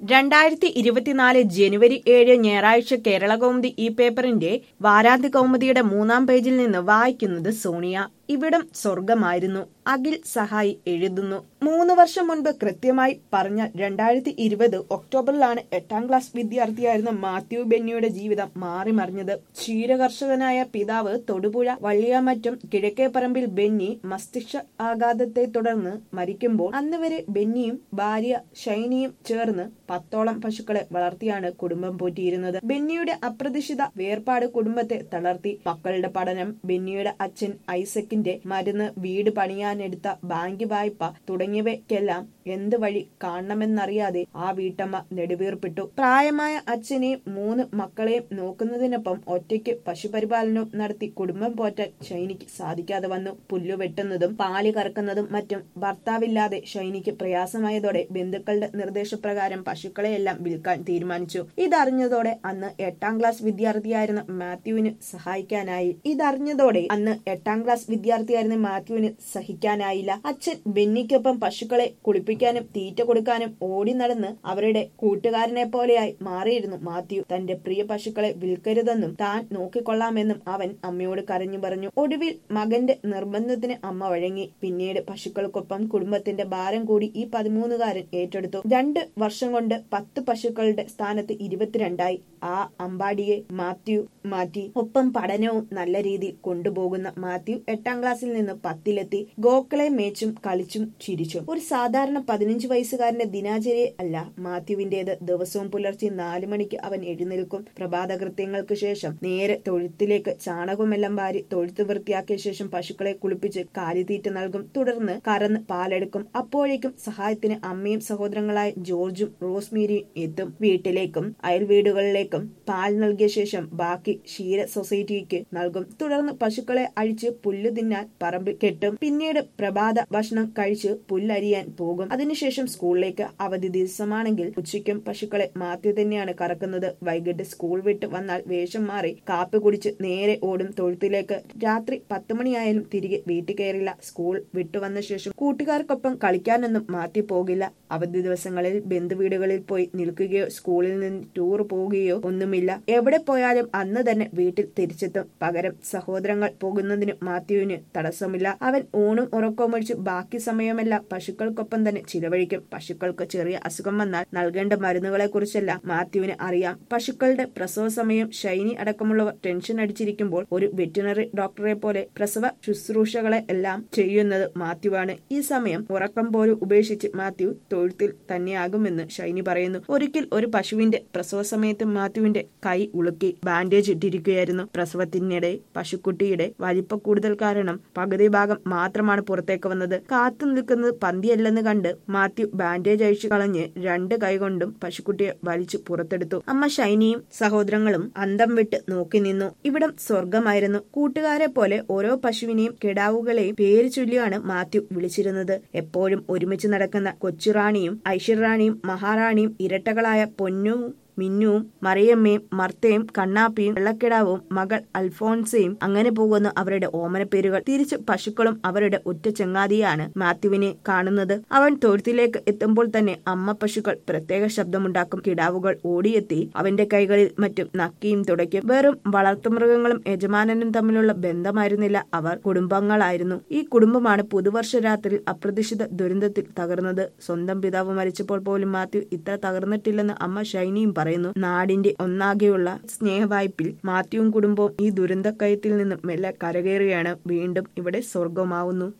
രണ്ടായിരത്തി ഇരുപത്തിനാല് ജനുവരി ഏഴ് ഞായറാഴ്ച കേരള കൗമുദി ഈ പേപ്പറിന്റെ വാരാന്ത്യ കൗമുദിയുടെ മൂന്നാം പേജിൽ നിന്ന് വായിക്കുന്നത് സോണിയ ഇവിടം സ്വർഗമായിരുന്നു അഖിൽ സഹായി എഴുതുന്നു മൂന്ന് വർഷം മുൻപ് കൃത്യമായി പറഞ്ഞ രണ്ടായിരത്തി ഇരുപത് ഒക്ടോബറിലാണ് എട്ടാം ക്ലാസ് വിദ്യാർത്ഥിയായിരുന്ന മാത്യു ബെന്നിയുടെ ജീവിതം മാറിമറിഞ്ഞത് ക്ഷീരകർഷകനായ പിതാവ് തൊടുപുഴ വള്ളിയാമറ്റം കിഴക്കേപ്പറമ്പിൽ ബെന്നി മസ്തിഷ്ക ആഘാതത്തെ തുടർന്ന് മരിക്കുമ്പോൾ അന്ന് വരെ ബെന്നിയും ഭാര്യ ഷൈനിയും ചേർന്ന് പത്തോളം പശുക്കളെ വളർത്തിയാണ് കുടുംബം പോറ്റിയിരുന്നത് ബെന്നിയുടെ അപ്രതീക്ഷിത വേർപാട് കുടുംബത്തെ തളർത്തി മക്കളുടെ പഠനം ബെന്നിയുടെ അച്ഛൻ ഐസക്കിന്റെ മരുന്ന് വീട് പണിയാനെടുത്ത ബാങ്ക് വായ്പ തുടങ്ങിയവയ്ക്കെല്ലാം എന്ത് വഴി കാണണമെന്നറിയാതെ ആ വീട്ടമ്മ നെടുവീർപ്പിട്ടു പ്രായമായ അച്ഛനെയും മൂന്ന് മക്കളെയും നോക്കുന്നതിനൊപ്പം ഒറ്റയ്ക്ക് പശുപരിപാലനവും നടത്തി കുടുംബം പോറ്റാൻ ഷൈനിക്ക് സാധിക്കാതെ വന്നു പുല്ലു വെട്ടുന്നതും പാല് കറക്കുന്നതും മറ്റും ഭർത്താവില്ലാതെ ഷൈനിക്ക് പ്രയാസമായതോടെ ബന്ധുക്കളുടെ നിർദ്ദേശപ്രകാരം പശുക്കളെയെല്ലാം വിൽക്കാൻ തീരുമാനിച്ചു ഇതറിഞ്ഞതോടെ അന്ന് എട്ടാം ക്ലാസ് വിദ്യാർത്ഥിയായിരുന്ന മാത്യുവിന് സഹായിക്കാനായി ഇതറിഞ്ഞതോടെ അന്ന് എട്ടാം ക്ലാസ് വിദ്യാർത്ഥിയായിരുന്ന മാത്യുവിന് സഹിക്കാനായില്ല അച്ഛൻ ബെന്നിക്കൊപ്പം പശുക്കളെ കുളിപ്പിക്കാനും തീറ്റ കൊടുക്കാനും ഓടി നടന്ന് അവരുടെ കൂട്ടുകാരനെ പോലെയായി മാറിയിരുന്നു മാത്യു തന്റെ പ്രിയ പശുക്കളെ വിൽക്കരുതെന്നും താൻ നോക്കിക്കൊള്ളാമെന്നും അവൻ അമ്മയോട് കരഞ്ഞു പറഞ്ഞു ഒടുവിൽ മകന്റെ നിർബന്ധത്തിന് അമ്മ വഴങ്ങി പിന്നീട് പശുക്കൾക്കൊപ്പം കുടുംബത്തിന്റെ ഭാരം കൂടി ഈ പതിമൂന്നുകാരൻ ഏറ്റെടുത്തു രണ്ട് വർഷം കൊണ്ട് പത്ത് പശുക്കളുടെ സ്ഥാനത്ത് ഇരുപത്തിരണ്ടായി ആ അമ്പാടിയെ മാത്യു മാറ്റി ഒപ്പം പഠനവും നല്ല രീതിയിൽ കൊണ്ടുപോകുന്ന മാത്യു എട്ടാം ക്ലാസ്സിൽ നിന്ന് പത്തിലെത്തി ഗോക്കളെ മേച്ചും കളിച്ചും ചിരിച്ചും ഒരു സാധാരണ പതിനഞ്ച് വയസ്സുകാരന്റെ ദിനാചര്യ അല്ല മാത്യുവിന്റേത് ദിവസവും പുലർച്ചെ നാലു മണിക്ക് അവൻ എഴുന്നേൽക്കും പ്രഭാത കൃത്യങ്ങൾക്ക് ശേഷം നേരെ തൊഴുത്തിലേക്ക് ചാണകമെല്ലാം വാരി തൊഴുത്ത് വൃത്തിയാക്കിയ ശേഷം പശുക്കളെ കുളിപ്പിച്ച് കാലിത്തീറ്റ നൽകും തുടർന്ന് കറന്ന് പാലെടുക്കും അപ്പോഴേക്കും സഹായത്തിന് അമ്മയും സഹോദരങ്ങളായ ജോർജും റോസ്മേരിയും എത്തും വീട്ടിലേക്കും അയൽ വീടുകളിലേക്കും പാൽ നൽകിയ ശേഷം ബാക്കി ക്ഷീര സൊസൈറ്റിക്ക് നൽകും തുടർന്ന് പശുക്കളെ അഴിച്ച് പുല്ല് തിന്നാൻ പറമ്പിൽ കെട്ടും പിന്നീട് പ്രഭാത ഭക്ഷണം കഴിച്ച് പുല്ലരിയാൻ പോകും അതിനുശേഷം സ്കൂളിലേക്ക് അവധി ദിവസമാണെങ്കിൽ ഉച്ചയ്ക്കും പശുക്കളെ മാത്യു തന്നെയാണ് കറക്കുന്നത് വൈകിട്ട് സ്കൂൾ വിട്ട് വന്നാൽ വേഷം മാറി കാപ്പി കുടിച്ച് നേരെ ഓടും തൊഴുത്തിലേക്ക് രാത്രി പത്ത് മണിയായാലും തിരികെ വീട്ടിൽ കയറില്ല സ്കൂൾ വിട്ടുവന്ന ശേഷം കൂട്ടുകാർക്കൊപ്പം കളിക്കാനൊന്നും മാറ്റി പോകില്ല അവധി ദിവസങ്ങളിൽ ബന്ധുവീടുകളിൽ പോയി നിൽക്കുകയോ സ്കൂളിൽ നിന്ന് ടൂർ പോവുകയോ ഒന്നുമില്ല എവിടെ പോയാലും അന്ന് തന്നെ വീട്ടിൽ തിരിച്ചെത്തും പകരം സഹോദരങ്ങൾ പോകുന്നതിന് മാത്യുവിന് തടസ്സമില്ല അവൻ ഊണും ഉറക്കവും ഒഴിച്ച് ബാക്കി സമയമെല്ലാം പശുക്കൾക്കൊപ്പം തന്നെ ചിലവഴിക്കും പശുക്കൾക്ക് ചെറിയ അസുഖം വന്നാൽ നൽകേണ്ട മരുന്നുകളെ കുറിച്ചെല്ലാം മാത്യുവിന് അറിയാം പശുക്കളുടെ പ്രസവ സമയം ഷൈനി അടക്കമുള്ളവർ ടെൻഷൻ അടിച്ചിരിക്കുമ്പോൾ ഒരു വെറ്റിനറി ഡോക്ടറെ പോലെ പ്രസവ ശുശ്രൂഷകളെ എല്ലാം ചെയ്യുന്നത് മാത്യുവാണ് ഈ സമയം ഉറക്കം പോലും ഉപേക്ഷിച്ച് മാത്യു തൊഴുത്തിൽ തന്നെയാകുമെന്ന് ഷൈനി പറയുന്നു ഒരിക്കൽ ഒരു പശുവിന്റെ പ്രസവ സമയത്ത് മാത്യുവിന്റെ കൈ ഉളുക്കി ബാൻഡേജ് ഇട്ടിരിക്കുകയായിരുന്നു പ്രസവത്തിനിടെ പശുക്കുട്ടിയുടെ വലിപ്പ കൂടുതൽ കാരണം പകുതി ഭാഗം മാത്രമാണ് പുറത്തേക്ക് വന്നത് കാത്തു നിൽക്കുന്നത് പന്തിയല്ലെന്ന് കണ്ട് മാത്യു ബാൻഡേജ് അഴിച്ചു കളഞ്ഞ് രണ്ട് കൈകൊണ്ടും പശുക്കുട്ടിയെ വലിച്ചു പുറത്തെടുത്തു അമ്മ ഷൈനിയും സഹോദരങ്ങളും അന്തം വിട്ട് നോക്കി നിന്നു ഇവിടം സ്വർഗമായിരുന്നു കൂട്ടുകാരെ പോലെ ഓരോ പശുവിനെയും കിടാവുകളെയും പേര് ചൊല്ലിയാണ് മാത്യു വിളിച്ചിരുന്നത് എപ്പോഴും ഒരുമിച്ച് നടക്കുന്ന കൊച്ചുറാണിയും ഐശ്വര്യറാണിയും മഹാറാണിയും ഇരട്ടകളായ പൊന്നും മിന്നുവും മറിയമ്മയും മർത്തയും കണ്ണാപ്പിയും വെള്ളക്കിടാവും മകൾ അൽഫോൺസയും അങ്ങനെ പോകുന്ന അവരുടെ ഓമന പേരുകൾ തിരിച്ച് പശുക്കളും അവരുടെ ഒറ്റ ചെങ്ങാതിയാണ് മാത്യുവിനെ കാണുന്നത് അവൻ തൊഴുത്തിലേക്ക് എത്തുമ്പോൾ തന്നെ അമ്മ പശുക്കൾ പ്രത്യേക ശബ്ദമുണ്ടാക്കും കിടാവുകൾ ഓടിയെത്തി അവന്റെ കൈകളിൽ മറ്റും നക്കിയും തുടയ്ക്കും വെറും വളർത്തുമൃഗങ്ങളും യജമാനനും തമ്മിലുള്ള ബന്ധമായിരുന്നില്ല അവർ കുടുംബങ്ങളായിരുന്നു ഈ കുടുംബമാണ് പുതുവർഷ രാത്രി അപ്രതീക്ഷിത ദുരന്തത്തിൽ തകർന്നത് സ്വന്തം പിതാവ് മരിച്ചപ്പോൾ പോലും മാത്യു ഇത്ര തകർന്നിട്ടില്ലെന്ന് അമ്മ ഷൈനിയും പറയുന്നു നാടിന്റെ ഒന്നാകെയുള്ള സ്നേഹവായ്പിൽ മാത്യുവും കുടുംബവും ഈ ദുരന്തക്കയത്തിൽ നിന്നും മെല്ലെ കരകയറുകയാണ് വീണ്ടും ഇവിടെ സ്വർഗമാവുന്നു